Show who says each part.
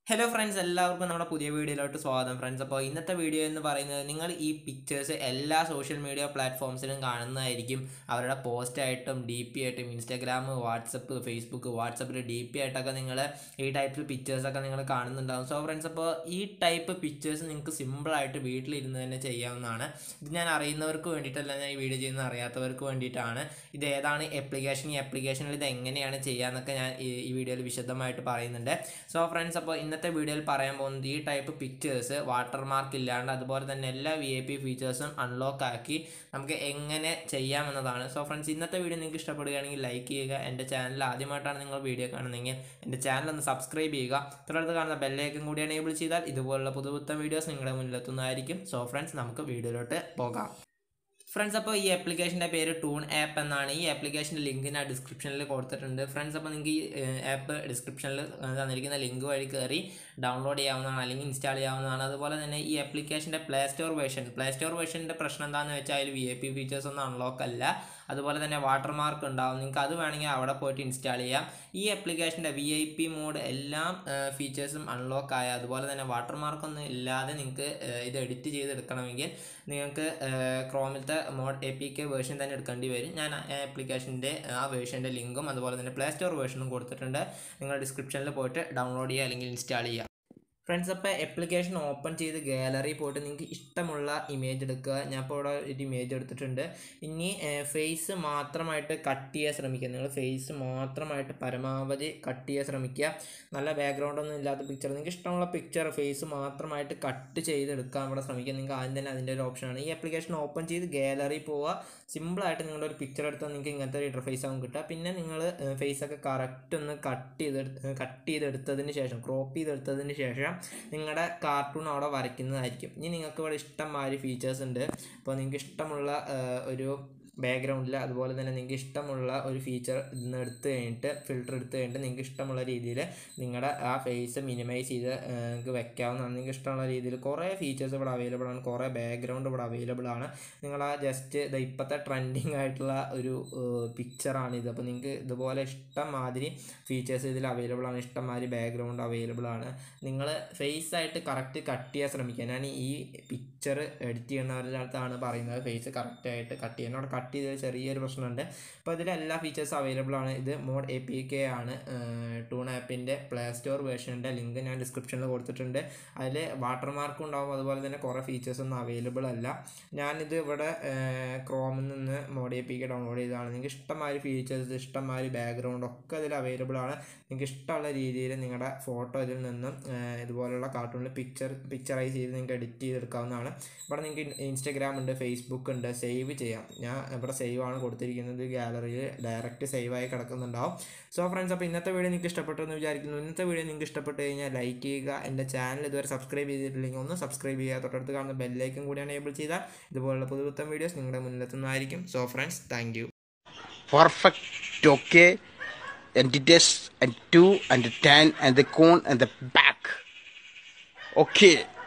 Speaker 1: hello friends എല്ലാവർക്കും നമ്മുടെ പുതിയ വീഡിയോയിലോട്ട് സ്വാഗതം ഫ്രണ്ട്സ് അപ്പോൾ ഇന്നത്തെ വീഡിയോ എന്ന് പറയുന്നത് നിങ്ങൾ ഈ പിക്ചേഴ്സ് എല്ലാ സോഷ്യൽ മീഡിയ പ്ലാറ്റ്ഫോംസിലും കാണുന്നതായിരിക്കും അവരുടെ പോസ്റ്റ് ആയിട്ടും ഡി പി ആയിട്ടും ഇൻസ്റ്റാഗ്രാം വാട്സപ്പ് ഫേസ്ബുക്ക് വാട്സപ്പിൽ ഡി പി ആയിട്ടൊക്കെ നിങ്ങൾ ഈ ടൈപ്പിൽ പിക്ചേഴ്സൊക്കെ നിങ്ങൾ കാണുന്നുണ്ടാകും സോ ഫ്രണ്ട്സ് അപ്പോൾ ഈ ടൈപ്പ് പിക്ചേഴ്സ് നിങ്ങൾക്ക് സിമ്പിളായിട്ട് വീട്ടിലിരുന്ന് തന്നെ ചെയ്യാവുന്നതാണ് ഇത് ഞാൻ അറിയുന്നവർക്ക് വേണ്ടിയിട്ടല്ല ഞാൻ ഈ വീഡിയോ ചെയ്യുന്നത് അറിയാത്തവർക്ക് വേണ്ടിയിട്ടാണ് ഇത് ഏതാണ് ആപ്ലിക്കേഷൻ ഈ ആപ്ലിക്കേഷനിൽ ഇത് എങ്ങനെയാണ് ചെയ്യാന്നൊക്കെ ഞാൻ ഈ ഈ വീഡിയോയിൽ വിശദമായിട്ട് പറയുന്നുണ്ട് സോ ഫ്രണ്ട്സ് അപ്പോൾ ഇന്നത്തെ വീഡിയോയിൽ പറയാൻ പോകുന്നത് ഈ ടൈപ്പ് പിക്ചേഴ്സ് വാട്ടർ മാർക്ക് ഇല്ലാണ്ട് അതുപോലെ തന്നെ എല്ലാ വി ഐ പി ഫീച്ചേഴ്സും അൺലോക്ക് ആക്കി നമുക്ക് എങ്ങനെ ചെയ്യാമെന്നതാണ് സോ ഫ്രണ്ട്സ് ഇന്നത്തെ വീഡിയോ നിങ്ങൾക്ക് ഇഷ്ടപ്പെടുകയാണെങ്കിൽ ലൈക്ക് ചെയ്യുക എൻ്റെ ചാനൽ ആദ്യമായിട്ടാണ് നിങ്ങൾ വീഡിയോ കാണുന്നതെങ്കിൽ എൻ്റെ ചാനൽ ഒന്ന് സബ്സ്ക്രൈബ് ചെയ്യുക തുടർന്ന് കാണുന്ന ബെല്ലൈക്കൻ കൂടി എനേബിൾ ചെയ്താൽ ഇതുപോലുള്ള പുതുപുത്തൻ വീഡിയോസ് നിങ്ങളുടെ മുന്നിലെത്തുന്നതായിരിക്കും സോ ഫ്രണ്ട്സ് നമുക്ക് വീഡിയോയിലോട്ട് പോകാം ഫ്രണ്ട്സ് അപ്പോൾ ഈ ആപ്ലിക്കേഷൻ്റെ പേര് ടൂൺ ആപ്പ് എന്നാണ് ഈ ആപ്ലിക്കേഷൻ്റെ ലിങ്ക് ഞാൻ ഡിസ്ക്രിപ്ഷനിൽ കൊടുത്തിട്ടുണ്ട് ഫ്രണ്ട്സ് അപ്പോൾ നിങ്ങൾക്ക് ഈ ആപ്പ് ഡിസ്ക്രിപ്ഷനിൽ തന്നിരിക്കുന്ന ലിങ്ക് വഴി കയറി ഡൗൺലോഡ് ചെയ്യാവുന്നതാണ് അല്ലെങ്കിൽ ഇൻസ്റ്റാൾ ചെയ്യാവുന്നതാണ് അതുപോലെ തന്നെ ഈ ആപ്ലിക്കേഷൻ്റെ play store version play store വേർഷൻ്റെ പ്രശ്നം എന്താണെന്ന് വെച്ചാൽ അതിൽ വി ഐ പി ഫീച്ചേഴ്സ് ഒന്നും അൺലോക്ക് അല്ല അതുപോലെ തന്നെ വാട്ടർ മാർക്ക് ഉണ്ടാവും നിങ്ങൾക്ക് അത് വേണമെങ്കിൽ അവിടെ പോയിട്ട് ഇൻസ്റ്റാൾ ചെയ്യാം ഈ ആപ്ലിക്കേഷൻ്റെ വി ഐ പി മോഡ് എല്ലാം ഫീച്ചേഴ്സും അൺലോക്ക് ആയ അതുപോലെ തന്നെ വാട്ടർ മാർക്കൊന്നും ഇല്ലാതെ നിങ്ങൾക്ക് ഇത് എഡിറ്റ് ചെയ്തെടുക്കണമെങ്കിൽ നിങ്ങൾക്ക് ക്രോമിലത്തെ mod A P K version തന്നെ എടുക്കേണ്ടി വരും ഞാൻ ആപ്ലിക്കേഷൻ്റെ ആ വേർഷൻ്റെ ലിങ്കും അതുപോലെ തന്നെ പ്ലേ സ്റ്റോർ വേർഷനും കൊടുത്തിട്ടുണ്ട് നിങ്ങൾ ഡിസ്ക്രിപ്ഷനിൽ പോയിട്ട് ഡൗൺലോഡ് ചെയ്യുക അല്ലെങ്കിൽ ഇൻസ്റ്റാൾ ചെയ്യുക ഫ്രണ്ട്സ് അപ്പോൾ ആപ്ലിക്കേഷൻ ഓപ്പൺ ചെയ്ത് ഗാലറി പോയിട്ട് നിങ്ങൾക്ക് ഇഷ്ടമുള്ള ഇമേജ് എടുക്കുക ഞാൻ ഇപ്പോൾ ഇവിടെ ഒരു ഇമേജ് എടുത്തിട്ടുണ്ട് ഇനി ഫേസ് മാത്രമായിട്ട് കട്ട് ചെയ്യാൻ ശ്രമിക്കുക നിങ്ങൾ ഫേസ് മാത്രമായിട്ട് പരമാവധി കട്ട് ചെയ്യാൻ ശ്രമിക്കുക നല്ല ബാക്ക്ഗ്രൗണ്ട് ഒന്നും ഇല്ലാത്ത പിക്ചർ നിങ്ങൾക്ക് ഇഷ്ടമുള്ള പിക്ചർ ഫേസ് മാത്രമായിട്ട് കട്ട് ചെയ്തെടുക്കാൻ ഇവിടെ ശ്രമിക്കുക നിങ്ങൾക്ക് ആദ്യം തന്നെ അതിൻ്റെ ഒരു ഓപ്ഷനാണ് ഈ ആപ്ലിക്കേഷൻ ഓപ്പൺ ചെയ്ത് ഗാലറി പോവുക സിമ്പിളായിട്ട് നിങ്ങളുടെ ഒരു പിക്ചർ എടുത്താൽ നിങ്ങൾക്ക് ഇങ്ങനത്തെ ഒരു ഇൻ്റർഫേസ് ആവും കിട്ടുക പിന്നെ നിങ്ങൾ ഫേസൊക്കെ കറക്റ്റ് ഒന്ന് കട്ട് ചെയ്തെടുത്ത് കട്ട് ചെയ്തെടുത്തതിന് ശേഷം ക്രോപ്പ് ചെയ്തെടുത്തതിന് ശേഷം നിങ്ങളുടെ കാർട്ടൂൺ അവിടെ വരയ്ക്കുന്നതായിരിക്കും ഇനി നിങ്ങൾക്ക് ഇവിടെ ഇഷ്ടംമാതിരി ഫീച്ചേഴ്സ് ഉണ്ട് അപ്പോൾ നിങ്ങൾക്ക് ഇഷ്ടമുള്ള ഒരു ബാക്ക്ഗ്രൗണ്ടിൽ അതുപോലെ തന്നെ നിങ്ങൾക്ക് ഇഷ്ടമുള്ള ഒരു ഫീച്ചർ ഇന്ന് എടുത്ത് കഴിഞ്ഞിട്ട് ഫിൽറ്റർ എടുത്ത് കഴിഞ്ഞിട്ട് നിങ്ങൾക്ക് ഇഷ്ടമുള്ള രീതിയിൽ നിങ്ങളുടെ ആ ഫേസ് മിനിമൈസ് ചെയ്ത് നിങ്ങൾക്ക് വെക്കാവുന്നതാണ് നിങ്ങൾക്ക് ഇഷ്ടമുള്ള രീതിയിൽ കുറേ ഫീച്ചേഴ്സ് ഇവിടെ അവൈലബിൾ ആണ് കുറേ ബാക്ക്ഗ്രൗണ്ട് ഇവിടെ അവൈലബിൾ ആണ് നിങ്ങൾ ആ ജസ്റ്റ് ഇത് ഇപ്പോഴത്തെ ട്രെൻഡിങ് ആയിട്ടുള്ള ഒരു പിക്ചറാണ് ഇത് അപ്പോൾ നിങ്ങൾക്ക് ഇതുപോലെ ഇഷ്ടം മാതിരി ഫീച്ചേഴ്സ് ഇതിൽ അവൈലബിൾ ആണ് ഇഷ്ടം മാതിരി ബാക്ക്ഗ്രൗണ്ട് അവൈലബിൾ ആണ് നിങ്ങൾ ഫേസ് ആയിട്ട് കറക്റ്റ് കട്ട് ചെയ്യാൻ ശ്രമിക്കുക ഞാൻ ഈ പിക്ചർ എഡിറ്റ് ചെയ്യുന്നവരുടെ അടുത്താണ് പറയുന്നത് ഫേസ് കറക്റ്റായിട്ട് കട്ട് ചെയ്യാൻ അവിടെ കട്ട് ചെയ്ത ചെറിയൊരു പ്രശ്നമുണ്ട് അപ്പോൾ ഇതിൽ എല്ലാ ഫീച്ചേഴ്സും അവൈലബിൾ ആണ് ഇത് മോഡ് എ പി കെ ആണ് ടൂൺ ആപ്പിൻ്റെ പ്ലേ സ്റ്റോർ വേർഷൻ്റെ ലിങ്ക് ഞാൻ ഡിസ്ക്രിപ്ഷനിൽ കൊടുത്തിട്ടുണ്ട് അതിൽ വാട്ടർ മാർക്കും ഉണ്ടാവും അതുപോലെ തന്നെ കുറേ ഫീച്ചേഴ്സ് ഒന്നും അവൈലബിൾ അല്ല ഞാനിത് ഇവിടെ ക്രോമിൽ നിന്ന് mod A P K download ചെയ്തതാണ് നിങ്ങൾക്ക് ഇഷ്ടമാതിരി ഫീച്ചേഴ്സ് ഇഷ്ടമാതിരി ബാക്ക്ഗ്രൗണ്ട് ഒക്കെ ഇതിൽ അവൈലബിൾ ആണ് നിങ്ങൾക്ക് ഇഷ്ടമുള്ള രീതിയിൽ നിങ്ങളുടെ ഫോട്ടോ ഇതിൽ നിന്നും ഇതുപോലുള്ള കാർട്ടൂണിൽ പിക്ചർ പിക്ചറൈസ് ചെയ്ത് നിങ്ങൾക്ക് എഡിറ്റ് ചെയ്തെടുക്കാവുന്നതാണ് ഇവിടെ നിങ്ങൾക്ക് ഇൻസ്റ്റാഗ്രാം ഉണ്ട് ഫേസ്ബുക്ക് ഉണ്ട് സേവ് ചെയ്യാം ഞാൻ ഇവിടെ സേവ് ആണ് കൊടുത്തിരിക്കുന്നത് ഗാലറിയിൽ ഡയറക്റ്റ് സേവ് ആയി കിടക്കുന്നുണ്ടാവും സോ ഫ്രണ്ട്സ് അപ്പോൾ ഇന്നത്തെ വീഡിയോ നിങ്ങൾക്ക് ഇഷ്ടപ്പെട്ടു എന്ന് വിചാരിക്കുന്നു ഇന്നത്തെ വീഡിയോ നിങ്ങൾക്ക് ഇഷ്ടപ്പെട്ട് കഴിഞ്ഞാൽ ലൈക്ക് ചെയ്യുക എൻ്റെ ചാനൽ ഇതുവരെ സബ്സ്ക്രൈബ് ചെയ്തിട്ടില്ലെങ്കിൽ ഒന്ന് സബ്സ്ക്രൈബ് ചെയ്യുക തൊട്ടടുത്ത് കാണുന്ന ബെല്ലൈക്കും കൂടി എനേബിൾ ചെയ്താൽ ഇതുപോലുള്ള പുതുപുത്തൻ വീഡിയോസ് നിങ്ങളുടെ മുന്നിലെത്തുന്നതായിരിക്കും so friends thank you
Speaker 2: perfect okay entities and two and the ten and the cone and the back okay